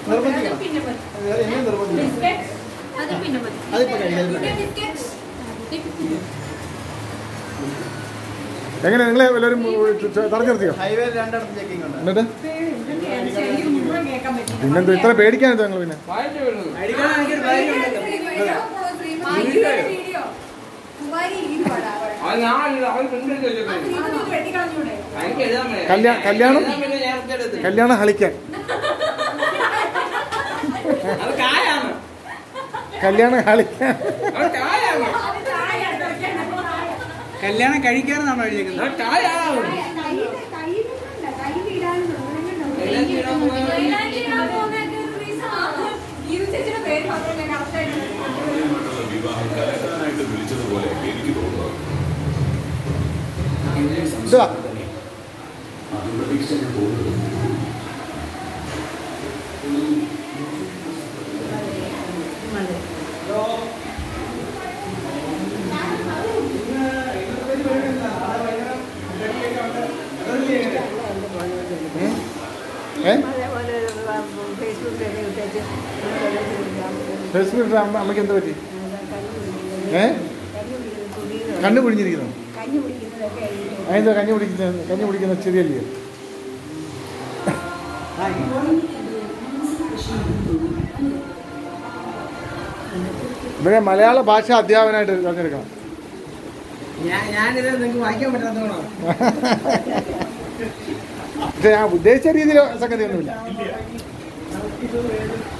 നിർബന്ധിക്കണം പിന്നെ മതി. അത് എന്നെ നിർബന്ധിക്കണം ബിസ്ക്കറ്റ് അത് പിന്നെ മതി അതിപ്പോ കഴിക്കാം പിന്നെ ബിസ്ക്കറ്റ് എങ്ങനെ നിങ്ങളെ എല്ലാവരും തടഞ്ഞു നിർത്തിയോ ഹൈവേ രണ്ടിടത്ത് ചെക്കിംഗ് ഉണ്ട് എന്നിട്ട് ശരീരം മുഴുവൻ കേൾക്കാൻ പറ്റില്ല പിന്നെന്തോ ഇത്ര പേടിക്കാനെന്തോ നിങ്ങൾ പിന്നെ വായിട്ട് വീഴുന്നു അടിക്കണം എനിക്കൊരു കാര്യം ഉണ്ടല്ലോ വീഡിയോ കുമാരി ഇരിക്കുവാടാ അവിടെ. അത് ഞാനല്ല അവൻ പിന്തുടർന്ന് വെച്ചിട്ടുണ്ട് അത് ഇത് വെട്ടിക്കളഞ്ഞൂടെ എനിക്ക് എഴുതാൻ വയ്യ. കല്യാ- കല്യാണം? എഴുതാൻ പിന്നെ ഞാൻ എടുത്തെടുത്ത്. കല്യാണം ഹളിക്കാൻ അത് കായാണ് കല്യാണം ഹളിക്കാൻ അത് കായാണ് അത് ചായ എടുത്ത് കല്യാണം കഴിക്കാനെന്നാണോ എഴുതിയിരിക്കുന്നത് അത് കായാണ് മൈലാഞ്ചി ഇടാൻ പോകുന്നത് വിവാഹക്കാരനായിട്ട് വിളിച്ചതുപോലെ എനിക്ക് തോന്നുന്നു ഇതാ അത് പ്രതീക്ഷിച്ച് ഞാൻ പോകുന്നത് ഏ ഫേസ്ബുക്കിൽ അമ്മയ്ക്ക് എന്താ പറ്റി ഏ കണ്ണു കുഴിഞ്ഞിരിക്കുന്നു അതിന്റെ കഞ്ഞി കുടിക്കുന്ന കഞ്ഞി കുടിക്കുന്ന ശരിയല്ലേ ഇവിടെ മലയാള ഭാഷ അധ്യാപനായിട്ട് തിരഞ്ഞെടുക്കണം ഞാൻ ഞാനിത് നിങ്ങൾക്ക് വായിക്കാൻ പറ്റാത്തതാണോ പക്ഷെ ഞാൻ ഉദ്ദേശിച്ച രീതിയിൽ സംഗതിയൊന്നുമില്ല